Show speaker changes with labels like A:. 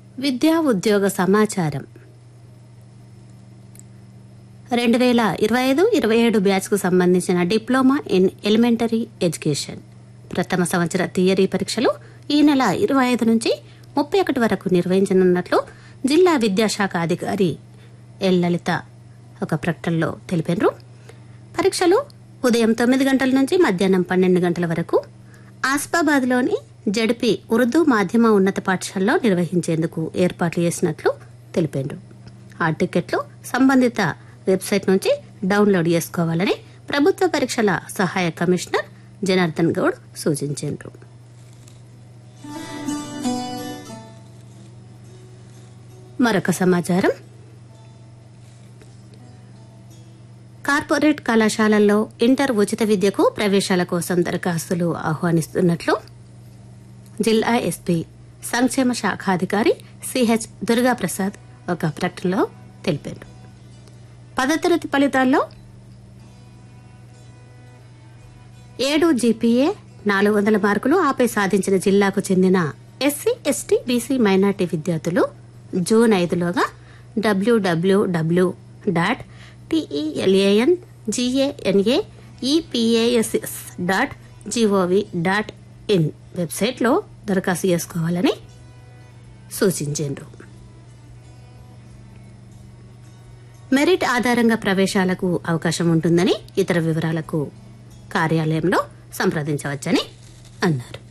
A: విద్యా ఉద్యోగ సమాచారం రెండు వేల ఇరవై ఐదు ఇరవై ఏడు బ్యాచ్కు సంబంధించిన డిప్లొమా ఇన్ ఎలిమెంటరీ ఎడ్యుకేషన్ ప్రథమ సంవత్సర థియరీ పరీక్షలు ఈ నెల ఇరవై ఐదు నుంచి ముప్పై ఒకటి వరకు నిర్వహించనున్నట్లు జిల్లా విద్యాశాఖ అధికారి ఎల్ లలిత ఒక ప్రకటనలో తెలిపారు పరీక్షలు ఉదయం తొమ్మిది గంటల నుంచి మధ్యాహ్నం పన్నెండు గంటల వరకు ఆస్ఫాబాద్లోని జడిపి ఉర్దూ మాధ్యమ ఉన్నత పాఠశాలలో నిర్వహించేందుకు ఏర్పాట్లు చేసినట్లు తెలిపారు ఆ టికెట్లు సంబంధిత వెబ్సైట్ నుంచి డౌన్లోడ్ చేసుకోవాలని ప్రభుత్వ పరీక్షల సహాయ కమిషనర్ జనార్దన్ గౌడ్ సూచించారు మరొక సమాచారం కార్పొరేట్ కళాశాలల్లో ఇంటర్ ఉచిత విద్యకు ప్రవేశాల కోసం దరఖాస్తులు ఆహ్వానిస్తున్నట్లు జిల్లా ఎస్పీ సంక్షేమ శాఖాధికారి సిహెచ్ దుర్గాప్రసాద్ ఒక ప్రకటనలో తెలిపారు పదతరగతి ఫలితాల్లో ఏడు జీపీఏ నాలుగు వందల మార్కులు ఆపై సాధించిన జిల్లాకు చెందిన ఎస్సీ ఎస్టీ బీసీ మైనార్టీ విద్యార్థులు జూన్ ఐదులోగా డబ్ల్యూడబ్ల్యూడబ్ల్యూ dot TELAN GANA EPASS dot GOV dot IN వెబ్సైట్లో దరఖాస్తు చేసుకోవాలని సూచించారు మెరిట్ ఆధారంగా ప్రవేశాలకు అవకాశం ఉంటుందని ఇతర వివరాలకు కార్యాలయంలో సంప్రదించవచ్చని అన్నారు